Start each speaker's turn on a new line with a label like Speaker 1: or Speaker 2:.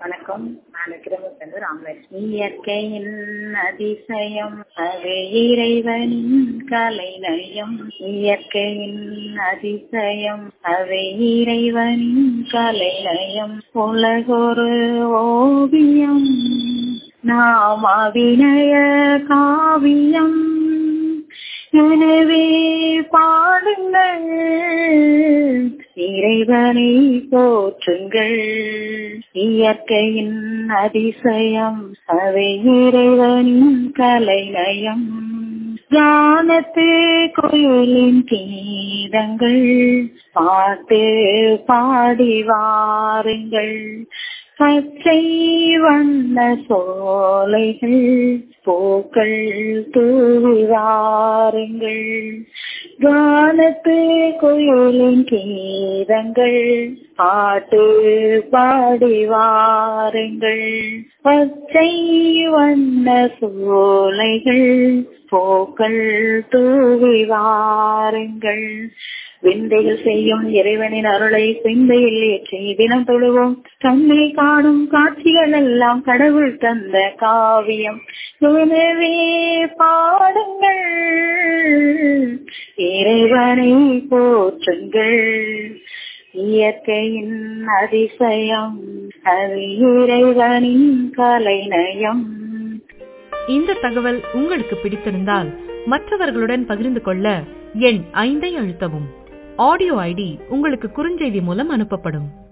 Speaker 1: வணக்கம் நான் விக்ரமச்சந்திர ராமலட்சுமி இயற்கையின் அதிசயம் அது இறைவனின் கலைநயம் இயற்கையின் அதிசயம் அது இறைவனின் கலைநயம் உலகொரு ஓவியம் நாம் அபிநய காவியம் எனவே பாடுங்கள் இறைவனை போற்றுங்கள் இயற்கையின் அதிசயம் அவை இறைவனின் கலைநயம் ஞானத்து கோயிலின் கீதங்கள் பாட்டு பாடி வாருங்கள் பச்சை வண்ண சோலைகள் பூக்கள் தூவி வாருங்கள் கானத்து கோயிலின் கீதங்கள் பாட்டு பாடி வாருங்கள் பச்சை வண்ண சோலைகள் பூக்கள் தூவி வாருங்கள் விந்தைகள் செய்யும் இறைவனின் அருளை சிந்தையில் ஏற்றி தினம் தொழுவோம் கண்ணை காணும் காட்சிகள் எல்லாம் கடவுள் தந்த காவியம் எனவே பாடுங்கள் இறைவனை போற்றுங்கள் இயற்கையின் அதிசயம் அது இறைவனின் கலைநயம்
Speaker 2: இந்த தகவல் உங்களுக்கு பிடித்திருந்தால் மற்றவர்களுடன் பகிர்ந்து கொள்ள எண் ஐந்தை அழுத்தவும் ஆடியோ ஐடி உங்களுக்கு குறுஞ்செய்தி மூலம் அனுப்பப்படும்